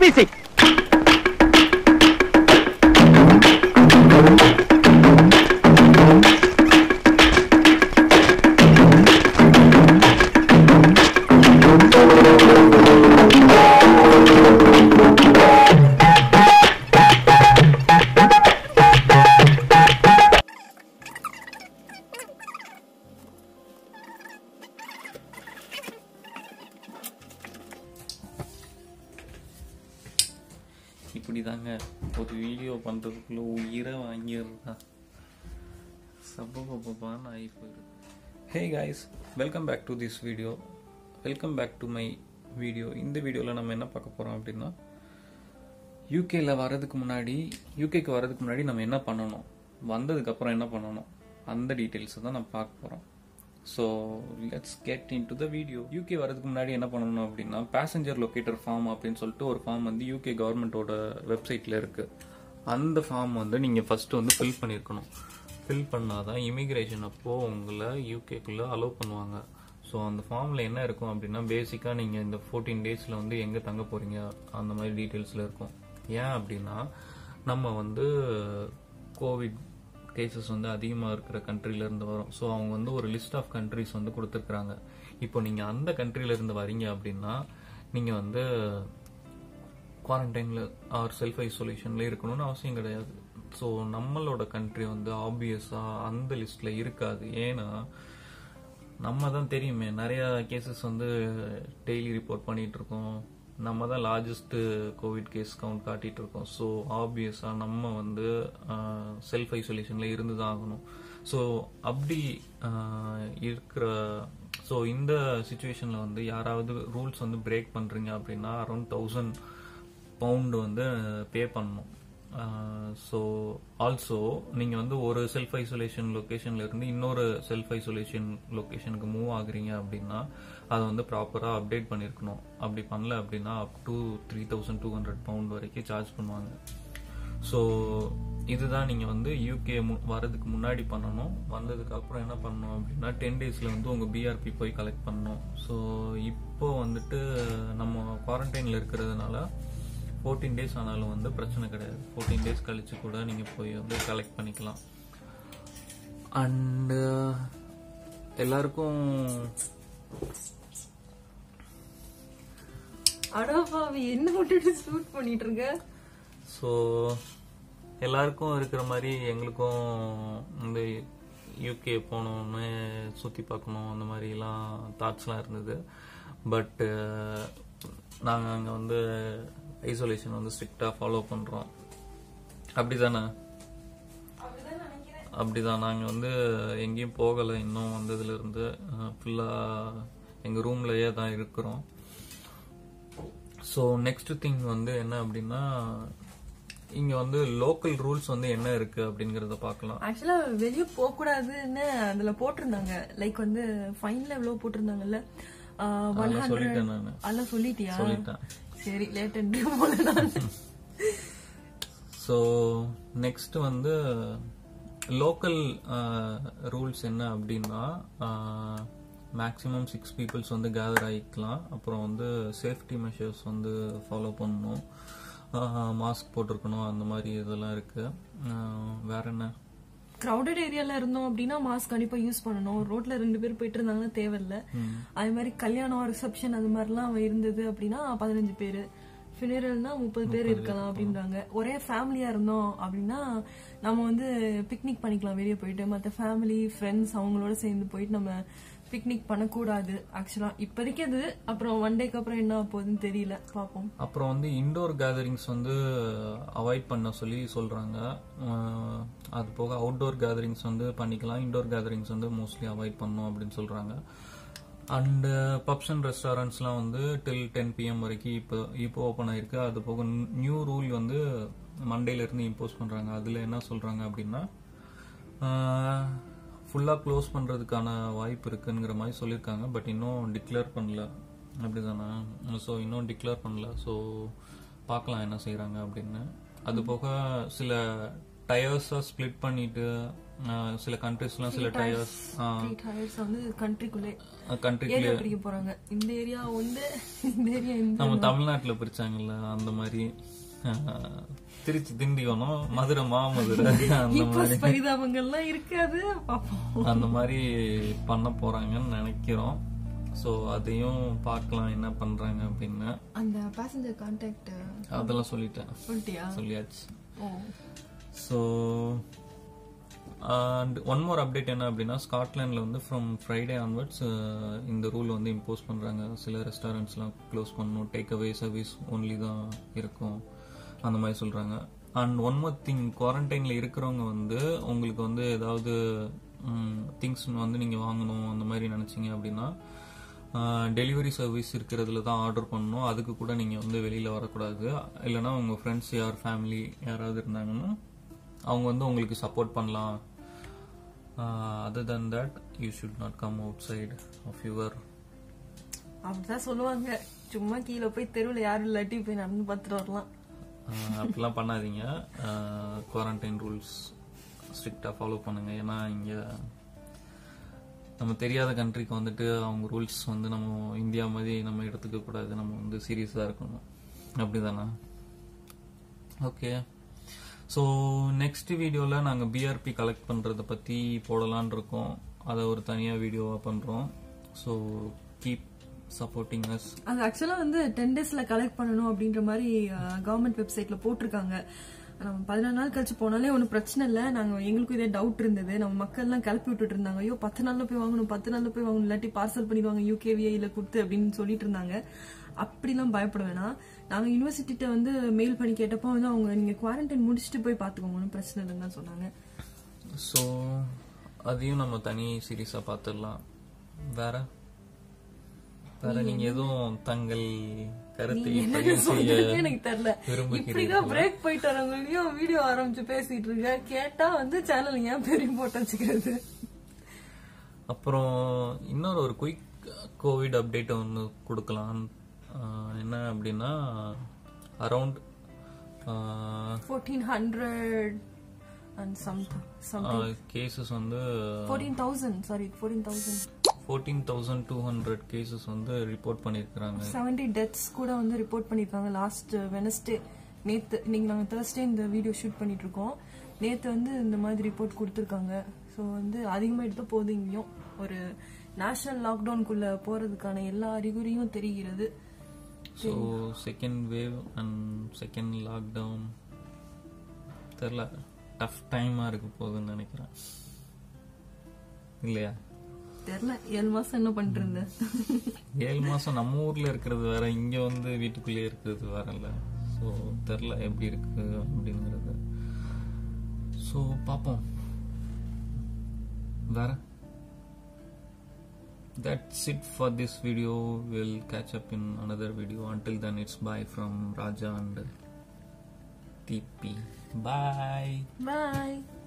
Music இப்படி தாங்க ஒரு வீடியோ பண்ணுறதுக்குள்ள உயிரை வாங்கிடுறா சப்பப்பான்னு ஆகி போயிடுது hey guys welcome back to this video welcome back to my video இந்த வீடியோவில் நம்ம என்ன பார்க்க போகிறோம் அப்படின்னா யூகேல வர்றதுக்கு முன்னாடி யூகேக்கு வர்றதுக்கு முன்னாடி நம்ம என்ன பண்ணணும் வந்ததுக்கப்புறம் என்ன பண்ணணும் அந்த டீட்டெயில்ஸை தான் நம்ம பார்க்க போகிறோம் so let's get into the video UK வரதுக்கு முன்னாடி என்ன பண்ணணும் அப்படின்னா பேசஞ்சர் லொக்கேட்டர் ஃபார்ம் அப்படின்னு சொல்லிட்டு ஒரு ஃபார்ம் வந்து யூகே கவர்மெண்ட்டோட வெப்சைட்டில் இருக்குது அந்த ஃபார்ம் வந்து நீங்கள் ஃபஸ்ட்டு வந்து ஃபில் பண்ணியிருக்கணும் ஃபில் பண்ணாதான் இமிக்ரேஷன் அப்போது உங்களை யூகேக்குள்ளே அலோவ் பண்ணுவாங்க ஸோ அந்த ஃபார்மில் என்ன இருக்கும் அப்படின்னா பேசிக்காக நீங்கள் இந்த ஃபோர்டீன் டேஸில் வந்து எங்கே தங்க போகிறீங்க அந்த மாதிரி டீட்டெயில்ஸில் இருக்கும் ஏன் அப்படின்னா நம்ம வந்து கோவிட் கேசஸ் வந்து அதிகமாக இருக்கிற countryல இருந்து வரும் ஸோ அவங்க வந்து ஒரு லிஸ்ட் ஆஃப் கண்ட்ரிஸ் வந்து கொடுத்துருக்குறாங்க இப்போ நீங்கள் அந்த countryல இருந்து வரீங்க அப்படின்னா நீங்கள் வந்து குவாரண்டைனில் ஆர் செல்ஃப் ஐசோலேஷனில் இருக்கணும்னு அவசியம் கிடையாது ஸோ நம்மளோட கண்ட்ரி வந்து ஆப்வியஸாக அந்த லிஸ்ட்டில் இருக்காது ஏன்னா நம்ம தான் தெரியுமே நிறைய கேசஸ் வந்து டெய்லி ரிப்போர்ட் பண்ணிட்டு இருக்கோம் நம்ம தான் லார்ஜஸ்ட் கோவிட் கேஸ் கவுண்ட் காட்டிட்டு இருக்கோம் ஸோ ஆப்வியஸாக நம்ம வந்து செல்ஃப் ஐசோலேஷனில் இருந்து தான் ஆகணும் ஸோ அப்படி ஆஹ், இருக்கிற ஸோ இந்த சுச்சுவேஷனில் வந்து யாராவது ரூல்ஸ் வந்து பிரேக் பண்ணுறீங்க அப்படின்னா அரௌண்ட் தௌசண்ட் பவுண்டு வந்து பே பண்ணணும் ஸோ ஆல்சோ நீங்கள் வந்து ஒரு செல்ஃப் ஐசோலேஷன் லொக்கேஷன்ல இருந்து இன்னொரு செல்ஃப் ஐசோலேஷன் லொக்கேஷனுக்கு மூவ் ஆகுறீங்க அப்படின்னா அதை வந்து ப்ராப்பராக அப்டேட் பண்ணியிருக்கணும் அப்படி பண்ணல அப்படின்னா up to three thousand two hundred pound வரைக்கும் சார்ஜ் பண்ணுவாங்க ஸோ இதுதான் நீங்கள் வந்து யூகே வரதுக்கு முன்னாடி பண்ணணும் வந்ததுக்கு அப்புறம் என்ன பண்ணணும் அப்படின்னா டென் டேஸில் வந்து உங்கள் பிஆர்பி போய் கலெக்ட் பண்ணணும் ஸோ இப்போ வந்துட்டு நம்ம குவாரண்டைனில் இருக்கிறதுனால ஃபோர்டீன் டேஸ் ஆனாலும் வந்து பிரச்சனை கிடையாது ஃபோர்டீன் டேஸ் கழிச்சு கூட நீங்கள் போய் வந்து கலெக்ட் பண்ணிக்கலாம் அண்டு எல்லாருக்கும் அடப்பாவி என்ன விட்டுட்டு ஷூட் பண்ணிட்டு இருக்க ஸோ எல்லாருக்கும் இருக்கிற மாதிரி எங்களுக்கும் இந்த யூகே போகணுன்னு சுற்றி பார்க்கணும் அந்த மாதிரிலாம் தாட்ஸ்லாம் இருந்தது பட்டு நாங்கள் அங்கே வந்து ஐசோலேஷன் வந்து ஸ்ட்ரிக்டாக ஃபாலோ பண்ணுறோம் அப்படி தானே அப்படிதான் நாங்கள் வந்து எங்கேயும் போகலை இன்னும் வந்ததுலேருந்து ஃபுல்லாக எங்கள் ரூம்லயே தான் இருக்கிறோம் ஸோ நெக்ஸ்ட் திங் வந்து என்ன அப்படின்னா இங்கே வந்து லோக்கல் ரூல்ஸ் வந்து என்ன இருக்கு அப்படிங்கிறத பார்க்கலாம் ஆக்சுவலா வெளிய போக கூடாதுன்னு அதுல போட்டிருந்தாங்க லைக் வந்து ஃபைன்ல எவ்வளவு போட்டிருந்தாங்கல்ல ஒன் அதெல்லாம் ஹண்ட்ரட் சொல்லிட்டேன் நான் அதெல்லாம் சொல்லிட்டியா சொல்லிட்டேன் சரி லேட் போல நான் ஸோ நெக்ஸ்ட் வந்து லோக்கல் ரூல்ஸ் என்ன அப்படின்னா மேக்ஸிமம் சிக்ஸ் பீப்புள்ஸ் வந்து கேதர் ஆகிக்கலாம் அப்புறம் வந்து சேஃப்டி மெஷர்ஸ் வந்து ஃபாலோ பண்ணணும் மாஸ்க் போட்டிருக்கணும் அந்த மாதிரி இதெல்லாம் இருக்கு ஆஹ் வேற என்ன கிரௌடட் ஏரியால இருந்தோம் அப்படின்னா மாஸ்க் கண்டிப்பா யூஸ் பண்ணணும் ரோட்ல ரெண்டு பேர் போயிட்டு இருந்தாங்கன்னா தேவையில்ல அதே மாதிரி கல்யாணம் ரிசப்ஷன் அது மாதிரிலாம் இருந்தது அப்படின்னா பதினஞ்சு பேரு ஃபினரல்னா முப்பது பேர் இருக்கலாம் அப்படின்றாங்க ஒரே ஃபேமிலியா இருந்தோம் அப்படின்னா நம்ம வந்து பிக்னிக் பண்ணிக்கலாம் வெளியே போயிட்டு மத்த ஃபேமிலி ஃப்ரெண்ட்ஸ் அவங்களோட சேர்ந்து போயிட்டு நம்ம பிக்னிக் பண்ணக்கூடாது ஆக்சுவலா இப்போதைக்கு அது அப்புறம் ஒன் டேக்கு அப்புறம் என்ன போகுதுன்னு தெரியல பாப்போம் அப்புறம் வந்து இண்டோர் கேதரிங்ஸ் வந்து அவாய்ட் பண்ண சொல்லி சொல்றாங்க அஹ் அது போக அவுட்டோர் கேதரிங்ஸ் வந்து பண்ணிக்கலாம் இண்டோர் கேதரிங்ஸ் வந்து மோஸ்ட்லி அவாய்ட் பண்ணணும் அப்படின்னு சொல்றாங்க அண்ட் பப்ஸ் அண்ட் ரெஸ்டாரண்ட்ஸ்லாம் வந்து டில் டென் பிஎம் வரைக்கும் இப்போ இப்போ ஓப்பன் ஆயிருக்கு அது போக நியூ ரூல் வந்து மண்டேல இருந்து இம்போஸ் பண்றாங்க அதுல என்ன சொல்றாங்க அப்படின்னா ஃபுல்லாக க்ளோஸ் பண்ணுறதுக்கான வாய்ப்பு இருக்குங்கிற மாதிரி சொல்லியிருக்காங்க பட் இன்னும் டிக்ளேர் பண்ணல அப்படிதானே ஸோ இன்னும் டிக்ளேர் பண்ணல ஸோ பார்க்கலாம் என்ன செய்கிறாங்க அப்படின்னு அது போக சில டயர்ஸா ஸ்ப்ளிட் பண்ணிட்டு அஹ், சில கண்ட்ரிஸ்லாம் சில டயர்ஸ் த்ரீ டயர்ஸ் வந்து கண்ட்ரிக்குள்ளே கண்ட்ரிக்கு ஏரியா பிரிக்க போறாங்க இந்த ஏரியா வந்து இந்த ஏரியா இந்த நம்ம தமிழ்நாட்டுல பிரிச்சாங்கல்ல அந்த மாதிரி அஹ், திருச்சி திண்டிவனம் மதுரை மாமதுரை அந்த இப்போ பரிதாபங்கள்லாம் இருக்காது பாப்போம் அந்த மாதிரி பண்ண போறாங்கன்னு நினைக்கிறோம் ஸோ அதையும் பார்க்கலாம் என்ன பண்றாங்க அப்படின்னு அந்த பேசஞ்சர் கான்டாக்ட் அதெல்லாம் சொல்லிட்டேன் சொல்லிட்டியா சொல்லியாச்சு oh so and one more update என்ன அப்படின்னா ஸ்காட்லாண்டில் வந்து ஃப்ரம் ஃப்ரைடே ஆன்வர்ட்ஸ் இந்த ரூல் வந்து இம்போஸ் பண்ணுறாங்க சில ரெஸ்டாரண்ட்ஸ்லாம் க்ளோஸ் பண்ணணும் டேக் அவே சர்வீஸ் ஒன்லி தான் இருக்கும் அந்த மாதிரி சொல்கிறாங்க அண்ட் ஒன் மோர் திங் குவாரண்டைனில் இருக்கிறவங்க வந்து உங்களுக்கு வந்து ஏதாவது திங்ஸ் வந்து நீங்கள் வாங்கணும் அந்த மாதிரி நினச்சிங்க அப்படின்னா டெலிவரி சர்வீஸ் இருக்கிறதுல தான் ஆர்டர் பண்ணணும் அதுக்கு கூட நீங்கள் வந்து வெளியில் வரக்கூடாது இல்லைனா உங்கள் ஃப்ரெண்ட்ஸ் யார் ஃபேமிலி யாராவது இருந்தாங்கன்னா அவங்க வந்து உங்களுக்கு சப்போர்ட் பண்ணலாம் other than that you should not come outside of your அப்படிதான் சொல்லுவாங்க சும்மா கீழே போய் தெருவில் யாரும் இல்லாட்டி போய் நடந்து பார்த்துட்டு வரலாம் அப்படிலாம் பண்ணாதீங்க குவாரண்டைன் ரூல்ஸ் ஸ்ட்ரிக்டாக ஃபாலோ பண்ணுங்க ஏன்னா இங்கே நம்ம தெரியாத கண்ட்ரிக்கு வந்துட்டு அவங்க ரூல்ஸ் வந்து நம்ம இந்தியா மாதிரி நம்ம எடுத்துக்க கூடாது நம்ம வந்து சீரியஸாக இருக்கணும் அப்படிதானே ஓகே ஸோ நெக்ஸ்ட் வீடியோவில் நாங்கள் பிஆர்பி கலெக்ட் பண்ணுறதை பற்றி போடலான் இருக்கோம் அதை ஒரு தனியாக வீடியோவாக பண்ணுறோம் ஸோ கீப் சப்போர்ட்டிங் அஸ் அது ஆக்சுவலா வந்து டென் டேஸ்ல கலெக்ட் பண்ணணும் அப்படின்ற மாதிரி கவர்மெண்ட் வெப்சைட்ல போட்டிருக்காங்க நம்ம பதினாறு நாள் கழிச்சு போனாலே ஒன்றும் பிரச்சனை இல்லை நாங்க எங்களுக்கும் இதே டவுட் இருந்தது நம்ம மக்கள்லாம் கிளப்பி விட்டுட்டு இருந்தாங்க ஐயோ பத்து நாள்ல போய் வாங்கணும் பத்து நாள்ல போய் வாங்கணும் இல்லாட்டி பார்சல் பண்ணிடுவாங்க யூகேவிஐல கொடுத்து அப்படின்னு சொல்லிட்டு இருந்தாங்க அப்படிலாம் பயப்பட வேணாம் நாங்க யூனிவர்சிட்டிட்ட வந்து மெயில் பண்ணி கேட்டப்போ வந்து அவங்க நீங்க குவாரண்டைன் முடிச்சுட்டு போய் பாத்துக்கோங்க ஒன்றும் பிரச்சனை இல்லைன்னு தான் சொன்னாங்க ஸோ அதையும் நம்ம தனி சீரியஸாக பார்த்துடலாம் வேற வேற நீங்க எதுவும் தங்கள் கருத்தை பதிவு செய்ய சொல்றதுன்னு எனக்கு தெரியல விரும்புகிறீர்களா? இப்படிதான் பிரேக் போயிட்டு வரவங்களையும் வீடியோ ஆரம்பிச்சு பேசிட்டு இருக்க கேட்டா வந்து சேனல் ஏன் பெரிய போட்டு வச்சுக்கிறது அப்புறம் இன்னொரு ஒரு குயிக் கோவிட் அப்டேட் ஒன்று கொடுக்கலாம் ஆஹ் என்ன அப்படின்னா around fourteen hundred and some some cases வந்து fourteen thousand sorry fourteen thousand fourteen thousand two hundred cases வந்து ரிப்போர்ட் பண்ணியிருக்கிறாங்க செவன்டி டெத்ஸ் கூட வந்து ரிப்போர்ட் பண்ணிருக்காங்க லாஸ்ட் வெனஸ்டே நேத்து இன்னைக்கு நாங்க தேர்ஸ்டே இந்த வீடியோ ஷூட் பண்ணிட்டு இருக்கோம் நேத்து வந்து இந்த மாதிரி ரிப்போர்ட் கொடுத்துருக்காங்க ஸோ வந்து அதிகமாயிட்டு தான் போகுது இங்கேயும் ஒரு நேஷனல் லாக்டவுனுக்குள்ள போறதுக்கான எல்லா அறிகுறியும் தெரிகிறது so second wave and second lockdown தெரில டஃப் டைமாக இருக்க போகுதுன்னு நினைக்கிறேன் இல்லையா தெரியல ஏழு மாசம் என்ன பண்ணிட்டு இருந்தேன் ஏழு மாசம் நம்ம ஊர்ல இருக்கிறது வேற இங்க வந்து வீட்டுக்குள்ளேயே இருக்கிறது வேற இல்ல ஸோ தெரில எப்படி இருக்கு அப்படிங்கிறது ஸோ பார்ப்போம் வேற That's it for this video. We'll catch up in another video. Until then, it's bye from Raja and TP. Bye. Bye